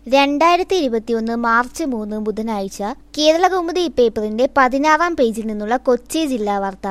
രണ്ടായിരത്തി ഇരുപത്തിയൊന്ന് മാർച്ച് മൂന്ന് ബുധനാഴ്ച കേരളകൗമുദി പേപ്പറിന്റെ പതിനാറാം പേജിൽ നിന്നുള്ള കൊച്ചി ജില്ലാ വാർത്ത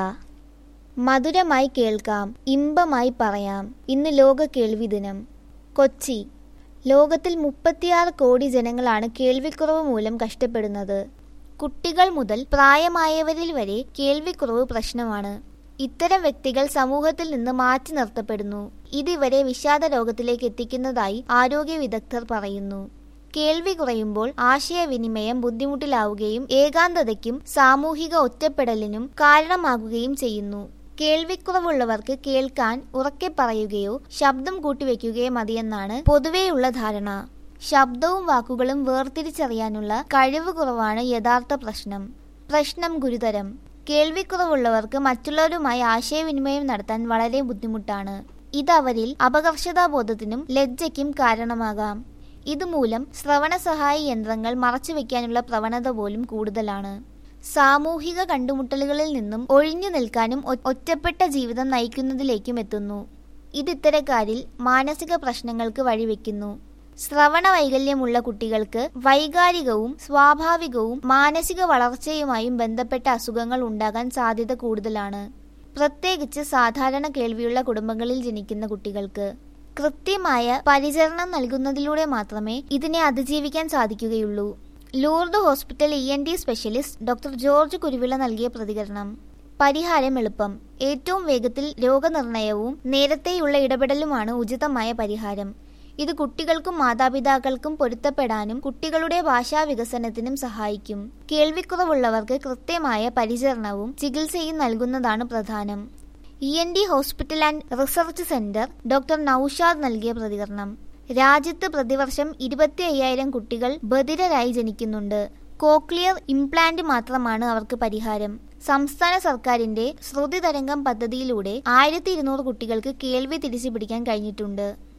മധുരമായി കേൾക്കാം ഇമ്പമായി പറയാം ഇന്ന് ലോക കേൾവി ദിനം കൊച്ചി ലോകത്തിൽ മുപ്പത്തിയാറ് കോടി ജനങ്ങളാണ് കേൾവിക്കുറവ് മൂലം കഷ്ടപ്പെടുന്നത് കുട്ടികൾ മുതൽ പ്രായമായവരിൽ വരെ കേൾവിക്കുറവ് പ്രശ്നമാണ് ഇത്തരം വ്യക്തികൾ സമൂഹത്തിൽ നിന്ന് മാറ്റി നിർത്തപ്പെടുന്നു ഇതിവരെ വിഷാദ രോഗത്തിലേക്ക് എത്തിക്കുന്നതായി ആരോഗ്യ വിദഗ്ധർ പറയുന്നു കേൾവി കുറയുമ്പോൾ ആശയവിനിമയം ബുദ്ധിമുട്ടിലാവുകയും ഏകാന്തതയ്ക്കും സാമൂഹിക ഒറ്റപ്പെടലിനും കാരണമാകുകയും ചെയ്യുന്നു കേൾവിക്കുറവുള്ളവർക്ക് കേൾക്കാൻ ഉറക്കെ പറയുകയോ ശബ്ദം കൂട്ടിവെക്കുകയോ മതിയെന്നാണ് പൊതുവെയുള്ള ധാരണ ശബ്ദവും വാക്കുകളും വേർതിരിച്ചറിയാനുള്ള കഴിവ് കുറവാണ് യഥാർത്ഥ പ്രശ്നം പ്രശ്നം ഗുരുതരം കേൾവിക്കുറവുള്ളവർക്ക് മറ്റുള്ളവരുമായി ആശയവിനിമയം നടത്താൻ വളരെ ബുദ്ധിമുട്ടാണ് ഇത് അവരിൽ അപകർഷതാബോധത്തിനും ലജ്ജയ്ക്കും കാരണമാകാം ഇതുമൂലം ശ്രവണ സഹായി യന്ത്രങ്ങൾ മറച്ചുവെക്കാനുള്ള പ്രവണത പോലും കൂടുതലാണ് സാമൂഹിക കണ്ടുമുട്ടലുകളിൽ നിന്നും ഒഴിഞ്ഞു നിൽക്കാനും ഒ- ഒറ്റപ്പെട്ട ജീവിതം നയിക്കുന്നതിലേക്കും എത്തുന്നു ഇത് ഇത്തരക്കാരിൽ മാനസിക പ്രശ്നങ്ങൾക്ക് വഴിവെക്കുന്നു ശ്രവണ വൈകല്യമുള്ള കുട്ടികൾക്ക് വൈകാരികവും സ്വാഭാവികവും മാനസിക വളർച്ചയുമായും ബന്ധപ്പെട്ട അസുഖങ്ങൾ ഉണ്ടാകാൻ സാധ്യത കൂടുതലാണ് പ്രത്യേകിച്ച് സാധാരണ കേൾവിയുള്ള കുടുംബങ്ങളിൽ ജനിക്കുന്ന കുട്ടികൾക്ക് കൃത്യമായ പരിചരണം നൽകുന്നതിലൂടെ മാത്രമേ ഇതിനെ അതിജീവിക്കാൻ സാധിക്കുകയുള്ളൂ Lourdes hospital E N T specialist doctor George Kuruvila നൽകിയ പ്രതികരണം പരിഹാരം എളുപ്പം ഏറ്റവും വേഗത്തിൽ രോഗനിർണയവും നേരത്തെയുള്ള ഇടപെടലുമാണ് ഉചിതമായ പരിഹാരം ഇത് കുട്ടികൾക്കും മാതാപിതാക്കൾക്കും പൊരുത്തപ്പെടാനും കുട്ടികളുടെ ഭാഷാ വികസനത്തിനും സഹായിക്കും കേൾവിക്കുറവുള്ളവർക്ക് കൃത്യമായ പരിചരണവും ചികിത്സയും നൽകുന്നതാണ് പ്രധാനം E N T hospital and research centre doctor Noushad നൽകിയ പ്രതികരണം രാജ്യത്ത് പ്രതിവർഷം ഇരുപത്തി അയ്യായിരം കുട്ടികൾ ബധിരരായി ജനിക്കുന്നുണ്ട് കോക്ലിയർ ഇംപ്ലാന്റ് മാത്രമാണ് അവർക്ക് പരിഹാരം സംസ്ഥാന സർക്കാരിന്റെ ശ്രുതി തരംഗം പദ്ധതിയിലൂടെ ആയിരത്തി ഇരുന്നൂറ് കുട്ടികൾക്ക് കേൾവി തിരിച്ചു പിടിക്കാൻ കഴിഞ്ഞിട്ടുണ്ട്